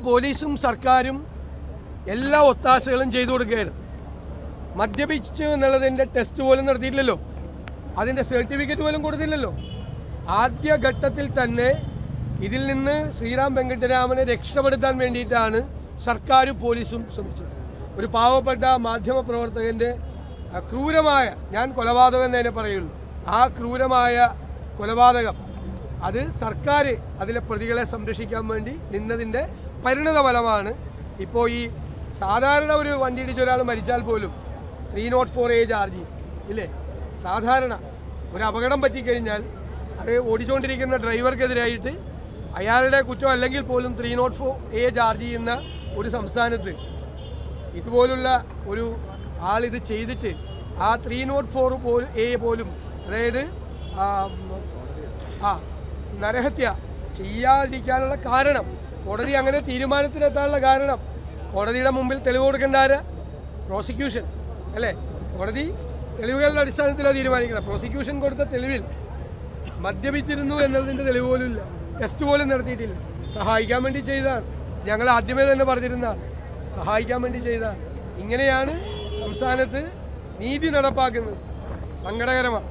പോലീസും സർക്കാരും എല്ലാ ഒത്താശകളും ചെയ്തു കൊടുക്കുകയാണ് മദ്യപിച്ചു എന്നുള്ളതിൻ്റെ ടെസ്റ്റ് പോലും നടത്തിയിട്ടില്ലല്ലോ അതിൻ്റെ സർട്ടിഫിക്കറ്റ് പോലും കൊടുത്തില്ലല്ലോ ആദ്യ ഘട്ടത്തിൽ തന്നെ ഇതിൽ നിന്ന് ശ്രീറാം വെങ്കട്ടരാമനെ രക്ഷപ്പെടുത്താൻ വേണ്ടിയിട്ടാണ് സർക്കാരും പോലീസും ശ്രമിച്ചത് ഒരു പാവപ്പെട്ട മാധ്യമ പ്രവർത്തകൻ്റെ ആ, ക്രൂരമായ ഞാൻ കൊലപാതകം എന്നതിനെ പറയുള്ളൂ ആ ക്രൂരമായ കൊലപാതകം അത് സർക്കാർ അതിലെ പ്രതികളെ സംരക്ഷിക്കാൻ വേണ്ടി നിന്നതിൻ്റെ പരിണത ഫലമാണ് ഇപ്പോൾ ഈ സാധാരണ ഒരു വണ്ടി ഇടിച്ച ഒരാൾ മരിച്ചാൽ പോലും three nought four A charge ഇല്ലേ സാധാരണ ഒരു അപകടം പറ്റിക്കഴിഞ്ഞാൽ അത് ഓടിച്ചുകൊണ്ടിരിക്കുന്ന ഡ്രൈവർക്കെതിരായിട്ട് അയാളുടെ കുറ്റം അല്ലെങ്കിൽ പോലും three nought four A charge ചെയ്യുന്ന ഒരു സംസ്ഥാനത്ത് ഇതുപോലുള്ള ഒരു ആൾ ഇത് ചെയ്തിട്ട് ആ ത്രീ നോട്ട് ഫോർ പോലും എ പോലും അതായത് ആ, ഉം, ആ നരഹത്യ ചെയ്യാതിരിക്കാനുള്ള കാരണം കോടതി അങ്ങനെ തീരുമാനത്തിലെത്താനുള്ള കാരണം കോടതിയുടെ മുമ്പിൽ തെളിവ് കൊടുക്കേണ്ട ആരാ പ്രോസിക്യൂഷൻ അല്ലേ കോടതി തെളിവുകളുടെ അടിസ്ഥാനത്തിലാണ് തീരുമാനിക്കുന്നത് പ്രോസിക്യൂഷൻ കൊടുത്ത തെളിവിൽ മദ്യപിച്ചിരുന്നു എന്നതിൻ്റെ തെളിവ് പോലും ഇല്ല ടെസ്റ്റ് പോലും നടത്തിയിട്ടില്ല സഹായിക്കാൻ വേണ്ടി ചെയ്തതാണ് ഞങ്ങൾ ആദ്യമേ തന്നെ പറഞ്ഞിരുന്നതാണ് സഹായിക്കാൻ വേണ്ടി ചെയ്തതാണ് ഇങ്ങനെയാണ് സംസ്ഥാനത്ത് നീതി നടപ്പാക്കുന്നത് സങ്കടകരമാണ്